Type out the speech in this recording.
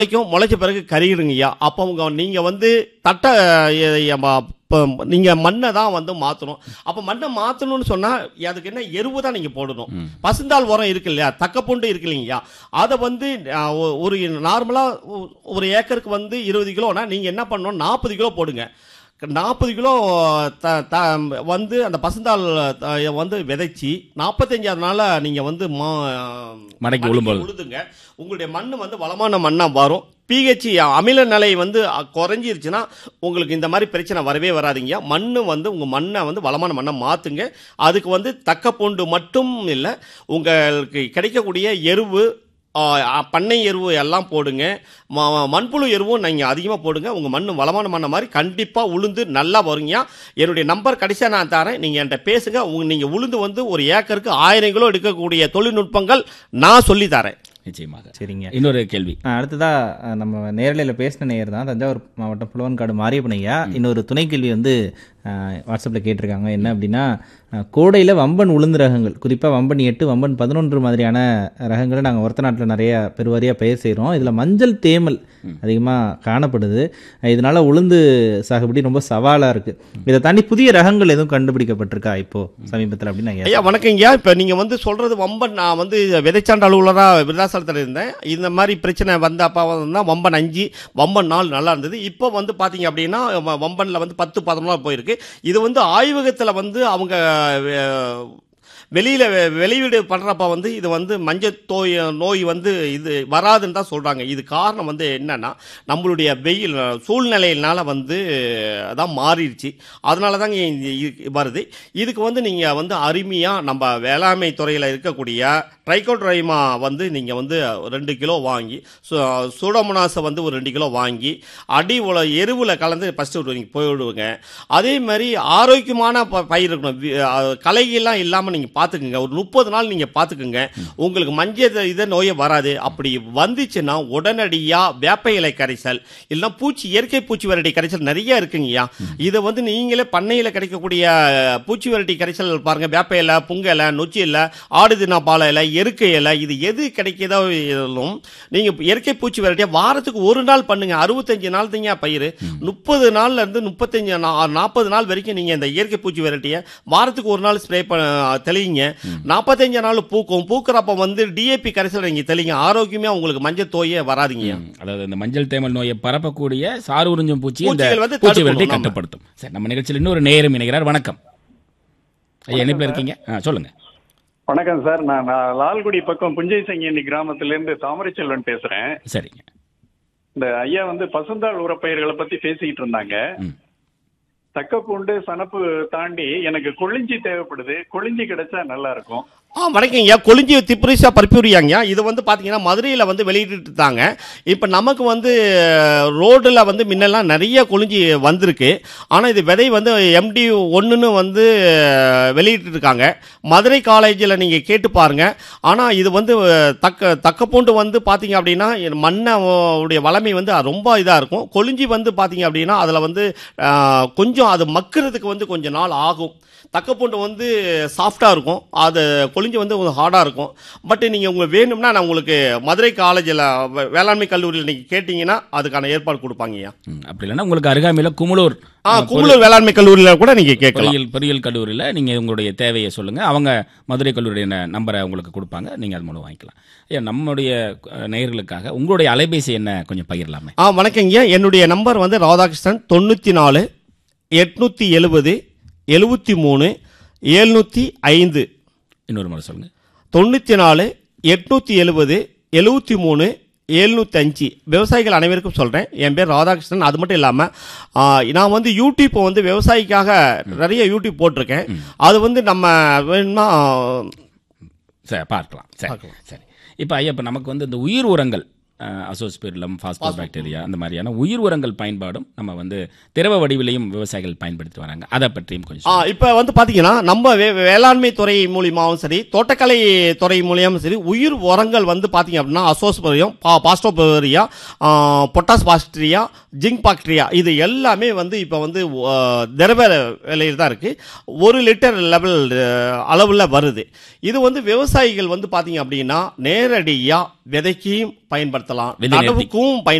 முளைக்கும் முளைச்ச பிறகு கருகிடுங்கய்யா அப்போ உங்க நீங்கள் வந்து தட்டை எ- எ- ம- இப்போ நீங்கள் மண்ணை தான் வந்து மாற்றணும் அப்போ மண்ணை மாற்றணும்னு சொன்னால் அதுக்கு என்ன எருவு தான் நீங்கள் போடணும் பசுந்தாள் உரம் இருக்கு இல்லையா தக்கப்பூண்டு இருக்கு இல்லைங்கய்யா அதை வந்து அஹ், ஒ- ஒரு நார்மலாக ஒரு ஏக்கருக்கு வந்து இருபது கிலோனா நீங்கள் என்ன பண்ணணும் நாற்பது கிலோ போடுங்க நாற்பது கிலோ த த வந்து அந்த பசுந்தாள் த- வந்து விதைச்சி நாற்பத்தஞ்சாவது நாளில் நீங்கள் வந்து மா மடக்கி உழும்போது. உழுதுங்க உங்களுடைய மண் வந்து வளமான மண்ணாக வரும் பிஹெச் அமில நிலை வந்து அ, குறைஞ்சிருச்சுன்னா உங்களுக்கு இந்த மாதிரி பிரச்சனை வரவே வராதீங்க மண் வந்து உங்கள் மண்ணை வந்து வளமான மண்ணை மாற்றுங்க அதுக்கு வந்து தக்க பூண்டு மட்டும் இல்லை உங்களுக்கு கிடைக்கக்கூடிய எருவு ஆ, அ, பண்ணை எருவு எல்லாம் போடுங்க ம- மண்புழு எருவும் நீங்கள் அதிகமாக போடுங்க உங்கள் மண் வளமான மண்ணை மாதிரி கண்டிப்பாக உளுந்து நல்லா வருங்க என்னுடைய நம்பர் கடைசியாக நான் தரேன் நீங்கள் என்கிட்ட பேசுங்க உங்க நீங்கள் உளுந்து வந்து ஒரு ஏக்கருக்கு ஆயிரம் கிலோ எடுக்கக்கூடிய தொழில்நுட்பங்கள் நான் சொல்லி தரேன் நிச்சயமாக சரிங்க இன்னொரு கேள்வி ஆ, அடுத்ததா அஹ், நம்ம நேரலையில் பேசின நேயர் தான் தஞ்சாவூர் மாவட்டம் புலவன்காடு மாரியப்பன் ஐயா இன்னொரு துணை கேள்வி வந்து வாட்ஸ்அப்பில் கேட்டிருக்காங்க என்ன அப்படின்னா அஹ், கோடையில் வம்பன் உளுந்து ரகங்கள் குறிப்பாக வம்பன் எட்டு வம்பன் பதினொன்று மாதிரியான ரகங்களை நாங்கள் ஒருத்த நாட்டில் நிறைய பெருவாரியாக பயிர் செய்கிறோம் இதில் மஞ்சள் தேமல் அதிகமாக காணப்படுது அஹ், இதனால உளுந்து சாகுபடி ரொம்ப சவாலாக இருக்குது இதை தாண்டி புதிய ரகங்கள் எதுவும் கண்டுபிடிக்கப்பட்டிருக்கா இப்போ சமீபத்தில் அப்படின்னு நான் ஐயா வணக்கங்கய்யா இப்போ நீங்கள் வந்து சொல்கிறது வம்பன் நான் வந்து விதைச்சாண்ட அலுவலராக விருதாசலத்தில் இருந்தேன் இந்த மாதிரி பிரச்சனை வந்த அப்பா வந்து வம்பன் அஞ்சு வம்பன் நாலு நல்லா இருந்தது இப்போ வந்து பார்த்தீங்க அப்படின்னா வ- வம்பன்ல வந்து பத்து பதினொன்று போயிருக்கு இது வந்து ஆய்வகத்தில் வந்து அவங்க அஹ், வெளியில் வெளியீடு பண்ணுறப்ப வந்து இது வந்து மஞ்சள் தோய் நோய் வந்து இது வராதுன்னு தான் சொல்கிறாங்க இது காரணம் வந்து என்னன்னா நம்மளுடைய வெயில் சூழ்நிலையினால வந்து அதான் மாறிடுச்சு அதனால தாங்க இந்த இது வருது இதுக்கு வந்து நீங்கள் வந்து அருமையாக நம்ம வேளாண்மை துறையில் இருக்கக்கூடிய ட்ரைகோட்ரைமா வந்து நீங்கள் வந்து ரெண்டு கிலோ வாங்கி சூடோமோனாஸை வந்து ஒரு ரெண்டு கிலோ வாங்கி அடி உல எருவில் கலந்து ஃபஸ்ட்டு நீங்கள் போயிடுவோங்க அதே மாதிரி ஆரோக்கியமான ப- பயிர் இருக்கணும் வி- அஹ் களைகள்லாம் இல்லாமல் நீங்கள் பார்த்துக்குங்க ஒரு முப்பது நாள் நீங்கள் பார்த்துக்குங்க உங்களுக்கு மஞ்சள் இதை நோயே வராது அப்படி வந்துச்சுன்னா உடனடியாக வேப்ப இலை கரைசல் இல்லைன்னா பூச்சி இயற்கை பூச்சி வெரைட்டி கரைசல் நிறைய இருக்குங்கய்யா இதை வந்து நீங்களே பண்ணையில் கிடைக்கக்கூடிய அஹ், பூச்சி வெரைட்டி கரைசல் பாருங்க வேப்ப இலை புங்க இலை நொச்சி இலை ஆடு தினா பாலை இலை எருக்கை இலை இது எது கிடைக்கிறதோ இருந்தாலும் நீங்கள் இயற்கை பூச்சி வெரைட்டியாக வாரத்துக்கு ஒரு நாள் பண்ணுங்க அறுபத்தஞ்சு நாள் தாங்க பயிர் முப்பது நாள்ல இருந்து முப்பத்தஞ்சு நாற்பது நாள் வரைக்கும் நீங்கள் இந்த இயற்கை பூச்சி வெரைட்டியை வாரத்துக்கு ஒரு நாள் ஸ்ப்ரே பண்ண தெளிங்க நாற்பத்தஞ்சு நாள் பூக்கும் பூக்குறப்ப வந்து டிஏபி கரைசல் நீங்கள் தெளிங்க ஆரோக்கியமாக உங்களுக்கு மஞ்சள் தோயே வராதுங்க ம், அதாவது இந்த மஞ்சள் தேமல் நோயை பரப்பக்கூடிய சாறு உறிஞ்சும் பூச்சி இந்த பூச்சிகள் வந்து பூச்சி விரட்டி தடுக்கணும் நம்ம. கட்டுப்படுத்தும் சரி நம்ம நிகழ்ச்சியில் இன்னொரு நேரம் இணைகிறார் வணக்கம் ஐயா இணைப்பில் இருக்கீங்க ஆ சொல்லுங்க வணக்கம் சார் நான் நான் லால்குடி பக்கம் புஞ்சை சங்கியணி கிராமத்துல இருந்து தாமரைச்செல்வன் பேசுறேன் சரிங்க இந்த ஐயா வந்து பசுந்தாள் உரப்பயிர்களை பத்தி பேசிக்கிட்டு இருந்தாங்க ம். தக்கப்பூண்டு சனப்பு தாண்டி எனக்கு கொளிஞ்சி தேவைப்படுது கொளிஞ்சி கிடைச்சா நல்லா இருக்கும் ஆ வணக்கங்கய்யா கொளிஞ்சி திப்ரிசா பர்பியூரியாங்கய்யா இது வந்து பார்த்தீங்கன்னா மதுரையில் வந்து வெளியிட்டு இருந்தாங்க இப்போ நமக்கு வந்து ரோடில் வந்து முன்னெல்லாம் நிறைய கொளிஞ்சி வந்திருக்கு ஆனால் இது விதை வந்து எம்டி ஒன்றுன்னு வந்து வெளியிட்டு இருக்காங்க மதுரை காலேஜில் நீங்கள் கேட்டு பாருங்க ஆனால் இது வந்து தக்க தக்கப்பூண்டு வந்து பார்த்தீங்க அப்படின்னா மண்ணை உடைய வளமை வந்து ரொம்ப இதாக இருக்கும் கொளிஞ்சி வந்து பார்த்தீங்க அப்படின்னா அதில் வந்து ஆ, கொஞ்சம் அது மக்கிறதுக்கு வந்து கொஞ்சம் நாள் ஆகும் தக்கப்பூண்டு வந்து சாஃப்டாக இருக்கும் அது கொளிஞ்சி வந்து கொஞ்சம் ஹார்டாக இருக்கும் பட் நீங்கள் உங்களுக்கு வேணும்னா நான் உங்களுக்கு மதுரை காலேஜில் வேளாண்மை கல்லூரியில் நீங்கள் கேட்டிங்கன்னா அதுக்கான ஏற்பாடு கொடுப்பாங்கய்யா ம், அப்படி இல்லைன்னா உங்களுக்கு அருகாமையில் குமுளூர் ஆ குமுளூர் வேளாண்மை கல்லூரியில் கூட நீங்கள் கேட்கலாம் பொறியியல் பொறியியல் கல்லூரியில் நீங்கள் உங்களுடைய தேவையை சொல்லுங்கள் அவங்க மதுரை கல்லூரிய ந- நம்பரை உங்களுக்கு கொடுப்பாங்க நீங்கள் அது மூலம் வாங்கிக்கலாம் ஐயா நம்முடைய அஹ், நேயர்களுக்காக உங்களுடைய அலைபேசி என்ன கொஞ்சம் பகிரலாமே ஆ வணக்கங்கய்யா என்னுடைய நம்பர் வந்து ராதாகிருஷ்ணன் தொண்ணூற்றி நாலு எட்நூற்றி எழுபது எழுபத்தி மூணு எழுநூற்றி ஐந்து இன்னொரு முறை சொல்லுங்கள் தொண்ணூற்றி நாலு எட்நூற்றி எழுபது எழுபத்தி மூணு எழுநூற்றி அஞ்சு விவசாயிகள் அனைவருக்கும் சொல்கிறேன் என் பேர் ராதாகிருஷ்ணன் அது மட்டும் இல்லாமல் நான் வந்து யூடியூப் வந்து விவசாயிக்காக நிறைய யூடியூப் போட்டிருக்கேன் அது வந்து நம்ம வேணும்னா சரி பார்க்கலாம் சரி சரி இப்போ ஐயா இப்போ நமக்கு வந்து இந்த உயிர் உரங்கள் அசோஸ்பிரிலம் பாஸ்போ பாக்டீரியா அந்த மாதிரியான உயிர் உரங்கள் பயன்பாடும் நம்ம வந்து திரவ வடிவிலையும் விவசாயிகள் பயன்படுத்தி வராங்க அதை பற்றியும் கொஞ்சம் ஆ இப்போ வந்து பார்த்தீங்கன்னா நம்ம வே வேளாண்மை துறை மூலியமாகவும் சரி தோட்டக்கலை துறை மூலியமாகவும் சரி உயிர் உரங்கள் வந்து பார்த்தீங்க அப்படின்னா அசோஸ்பரியம் பா phosphobacteria potash bacteria zinc bacteria இது எல்லாமே வந்து இப்போ வந்து ஆ, திரவ விலையில் தான் இருக்குது ஒரு லிட்டர் லெவல் அளவில் வருது இது வந்து விவசாயிகள் வந்து பார்த்தீங்க அப்படின்னா நேரடியாக விதைக்கும் பயன்படுத்தலாம் விதை நேர்த்தி. நடவுக்கும் பயன்